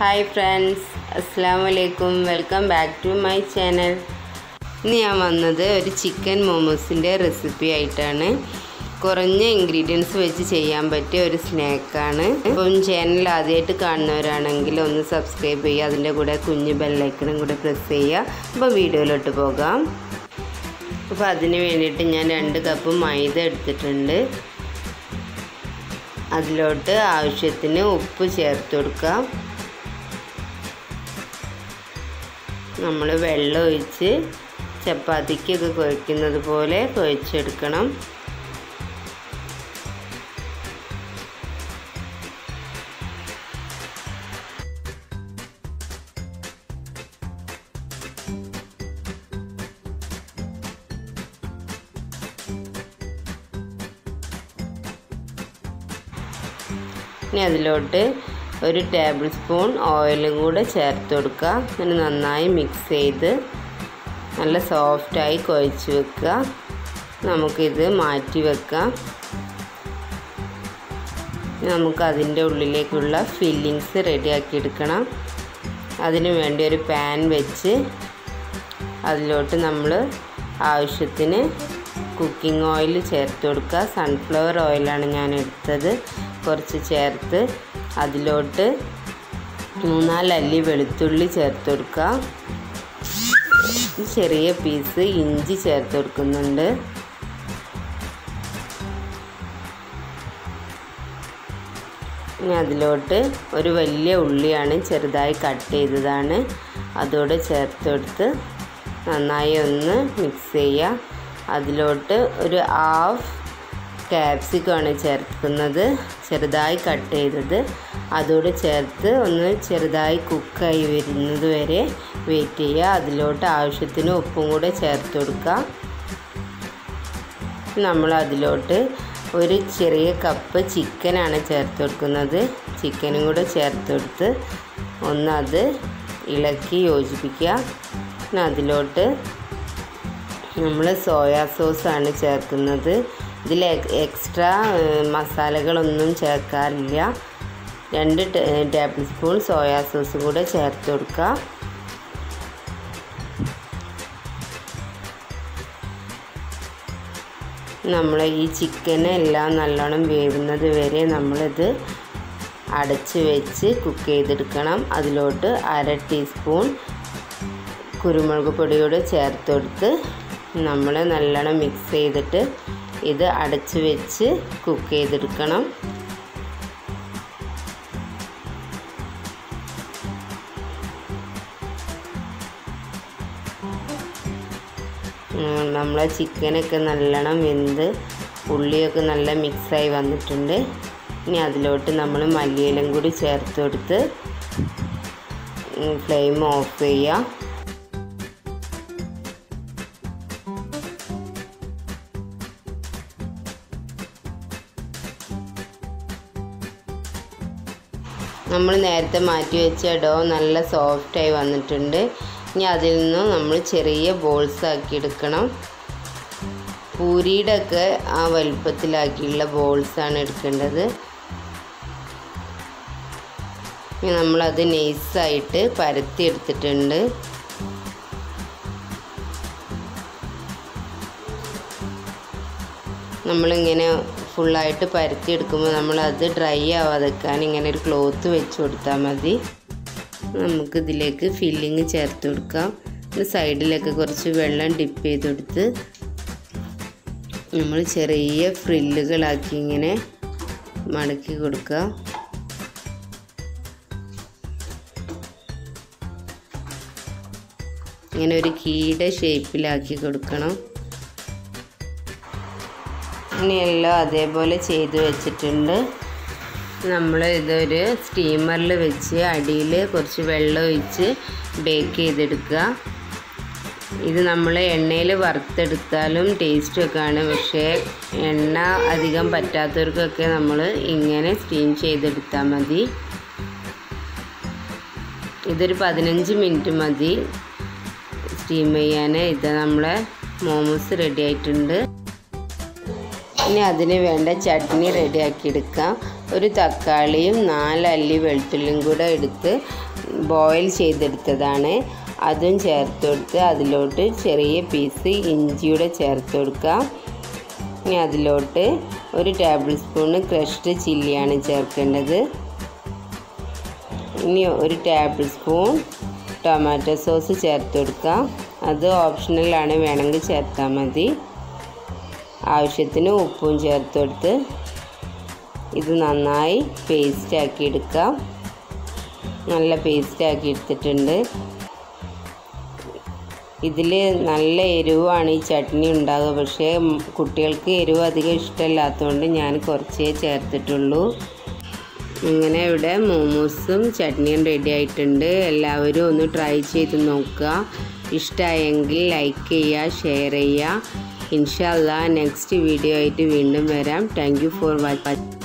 hi friends അസ്സാം വലൈക്കും welcome back to my channel ഇന്ന് ഞാൻ വന്നത് ഒരു ചിക്കൻ മോമോസിൻ്റെ റെസിപ്പി ആയിട്ടാണ് കുറഞ്ഞ ഇൻഗ്രീഡിയൻസ് വെച്ച് ചെയ്യാൻ പറ്റിയ ഒരു സ്നാക്കാണ് ഇപ്പം ചാനൽ ആദ്യമായിട്ട് കാണുന്നവരാണെങ്കിൽ ഒന്ന് സബ്സ്ക്രൈബ് ചെയ്യുക അതിൻ്റെ കൂടെ കുഞ്ഞ് ബെല്ലൈക്കണും കൂടെ പ്രസ് ചെയ്യുക അപ്പോൾ വീഡിയോയിലോട്ട് പോകാം അപ്പോൾ അതിന് വേണ്ടിയിട്ട് ഞാൻ രണ്ട് കപ്പ് മൈദ എടുത്തിട്ടുണ്ട് അതിലോട്ട് ആവശ്യത്തിന് ഉപ്പ് ചേർത്ത് കൊടുക്കാം നമ്മൾ വെള്ളം ഒഴിച്ച് ചപ്പാത്തിക്കൊക്കെ കുഴക്കുന്നത് പോലെ കുഴച്ചെടുക്കണം ഇനി അതിലോട്ട് ഒരു ടേബിൾ സ്പൂൺ ഓയിലും കൂടെ ചേർത്ത് കൊടുക്കുക എന്നിട്ട് നന്നായി മിക്സ് ചെയ്ത് നല്ല സോഫ്റ്റായി കുഴച്ച് വെക്കുക നമുക്കിത് മാറ്റി വെക്കാം നമുക്ക് അതിൻ്റെ ഉള്ളിലേക്കുള്ള ഫില്ലിങ്സ് റെഡിയാക്കി എടുക്കണം അതിന് വേണ്ടി ഒരു പാൻ വെച്ച് അതിലോട്ട് നമ്മൾ ആവശ്യത്തിന് കുക്കിംഗ് ഓയിൽ ചേർത്ത് കൊടുക്കുക സൺഫ്ലവർ ഓയിലാണ് ഞാൻ എടുത്തത് കുറച്ച് ചേർത്ത് അതിലോട്ട് മൂന്നാലല്ലി വെളുത്തുള്ളി ചേർത്ത് കൊടുക്കുക ചെറിയ പീസ് ഇഞ്ചി ചേർത്ത് കൊടുക്കുന്നുണ്ട് ഇനി അതിലോട്ട് ഒരു വലിയ ഉള്ളിയാണ് ചെറുതായി കട്ട് ചെയ്തതാണ് അതോടെ ചേർത്ത് കൊടുത്ത് നന്നായി ഒന്ന് മിക്സ് ചെയ്യുക അതിലോട്ട് ഒരു ഹാഫ് ക്യാപ്സിക്കമാണ് ചേർക്കുന്നത് ചെറുതായി കട്ട് ചെയ്തത് അതോടെ ചേർത്ത് ഒന്ന് ചെറുതായി കുക്കായി വരുന്നത് വരെ വെയിറ്റ് ചെയ്യുക അതിലോട്ട് ആവശ്യത്തിന് ഉപ്പും കൂടെ ചേർത്ത് കൊടുക്കുക നമ്മൾ അതിലോട്ട് ഒരു ചെറിയ കപ്പ് ചിക്കനാണ് ചേർത്ത് കൊടുക്കുന്നത് ചിക്കനും കൂടെ ചേർത്ത് കൊടുത്ത് ഒന്നത് ഇളക്കി യോജിപ്പിക്കുക പിന്നെ അതിലോട്ട് നമ്മൾ സോയാ സോസാണ് ചേർക്കുന്നത് ഇതിൽ എക്സ്ട്രാ മസാലകളൊന്നും ചേർക്കാറില്ല രണ്ട് ടേബിൾ സ്പൂൺ സോയാ സോസ് കൂടെ ചേർത്ത് കൊടുക്കുക നമ്മൾ ഈ ചിക്കൻ എല്ലാം നല്ലോണം വേവുന്നത് വരെ നമ്മളിത് അടച്ച് വെച്ച് കുക്ക് ചെയ്തെടുക്കണം അതിലോട്ട് അര ടീസ്പൂൺ കുരുമുളക് പൊടിയോട് ചേർത്ത് കൊടുത്ത് നമ്മൾ നല്ലോണം മിക്സ് ചെയ്തിട്ട് ഇത് അടച്ച് വെച്ച് കുക്ക് ചെയ്തെടുക്കണം നമ്മളെ ചിക്കനൊക്കെ നല്ലോണം വെന്ത് ഉള്ളിയൊക്കെ നല്ല മിക്സായി വന്നിട്ടുണ്ട് ഇനി അതിലോട്ട് നമ്മൾ മല്ലിയിലും കൂടി ചേർത്ത് കൊടുത്ത് ഫ്ലെയിം ഓഫ് ചെയ്യുക നമ്മൾ നേരത്തെ മാറ്റി വെച്ച ഡോ നല്ല സോഫ്റ്റായി വന്നിട്ടുണ്ട് ഇനി അതിൽ നിന്ന് നമ്മൾ ചെറിയ ബോൾസ് ആക്കി എടുക്കണം പൂരിയുടെ ഒക്കെ ആ വലുപ്പത്തിലാക്കിയുള്ള ബോൾസാണ് എടുക്കേണ്ടത് ഇനി നമ്മളത് നെയ്സായിട്ട് പരത്തി എടുത്തിട്ടുണ്ട് നമ്മളിങ്ങനെ ഫുള്ളായിട്ട് പരത്തിയെടുക്കുമ്പോൾ നമ്മളത് ഡ്രൈ ആവാതെക്കാൻ ഇങ്ങനെ ഒരു ക്ലോത്ത് വെച്ച് കൊടുത്താൽ മതി നമുക്ക് ഇതിലേക്ക് ഫില്ലിങ് ചേർത്ത് കൊടുക്കാം സൈഡിലൊക്കെ കുറച്ച് വെള്ളം ഡിപ്പ് ചെയ്ത് കൊടുത്ത് നമ്മൾ ചെറിയ ഫ്രില്ലുകളാക്കി ഇങ്ങനെ മടക്കി കൊടുക്കുക ഇങ്ങനെ ഒരു കീയുടെ ഷേപ്പിലാക്കി കൊടുക്കണം ഇനിയെല്ലാം അതേപോലെ ചെയ്ത് വെച്ചിട്ടുണ്ട് നമ്മൾ ഇതൊരു സ്റ്റീമറിൽ വെച്ച് അടിയിൽ കുറച്ച് വെള്ളം ഒഴിച്ച് ബേക്ക് ചെയ്തെടുക്കുക ഇത് നമ്മൾ എണ്ണയിൽ വറുത്തെടുത്താലും ടേസ്റ്റൊക്കെ ആണ് പക്ഷേ എണ്ണ അധികം പറ്റാത്തവർക്കൊക്കെ നമ്മൾ ഇങ്ങനെ സ്റ്റീം ചെയ്തെടുത്താൽ മതി ഇതൊരു പതിനഞ്ച് മിനിറ്റ് മതി സ്റ്റീം ചെയ്യാൻ ഇത് നമ്മളെ മോമോസ് റെഡി ആയിട്ടുണ്ട് ഇനി അതിന് വേണ്ട ചട്നി റെഡിയാക്കി എടുക്കാം ഒരു തക്കാളിയും നാലല്ലി വെളുത്തുള്ളിയും കൂടെ എടുത്ത് ബോയിൽ ചെയ്തെടുത്തതാണ് അതും ചേർത്ത് കൊടുത്ത് അതിലോട്ട് ചെറിയ പീസ് ഇഞ്ചിയുടെ ചേർത്ത് കൊടുക്കാം ഇനി അതിലോട്ട് ഒരു ടേബിൾ സ്പൂണ് ക്രഷ്ഡ് ചില്ലിയാണ് ചേർക്കേണ്ടത് ഇനി ഒരു ടേബിൾ സ്പൂൺ ടൊമാറ്റോ സോസ് ചേർത്ത് കൊടുക്കാം അത് ഓപ്ഷണലാണ് വേണമെങ്കിൽ ചേർത്താൽ മതി ആവശ്യത്തിന് ഉപ്പും ചേർത്ത് കൊടുത്ത് ഇത് നന്നായി പേസ്റ്റ് ആക്കി എടുക്കാം നല്ല പേസ്റ്റ് ആക്കി എടുത്തിട്ടുണ്ട് ഇതിൽ നല്ല എരിവാണ് ഈ ചട്നി ഉണ്ടാകുക പക്ഷേ കുട്ടികൾക്ക് എരിവ് അധികം ഇഷ്ടമല്ലാത്തതുകൊണ്ട് ഞാൻ കുറച്ചേ ചേർത്തിട്ടുള്ളൂ ഇങ്ങനെ ഇവിടെ മോമോസും ചട്നിയും റെഡി ആയിട്ടുണ്ട് എല്ലാവരും ഒന്ന് ട്രൈ ചെയ്ത് നോക്കുക ഇഷ്ടമായെങ്കിൽ ലൈക്ക് ചെയ്യുക ഷെയർ ചെയ്യുക ഇൻഷാല്ല നെക്സ്റ്റ് വീഡിയോ ആയിട്ട് വീണ്ടും വരാം താങ്ക് യു ഫോർ വാച്ചിങ്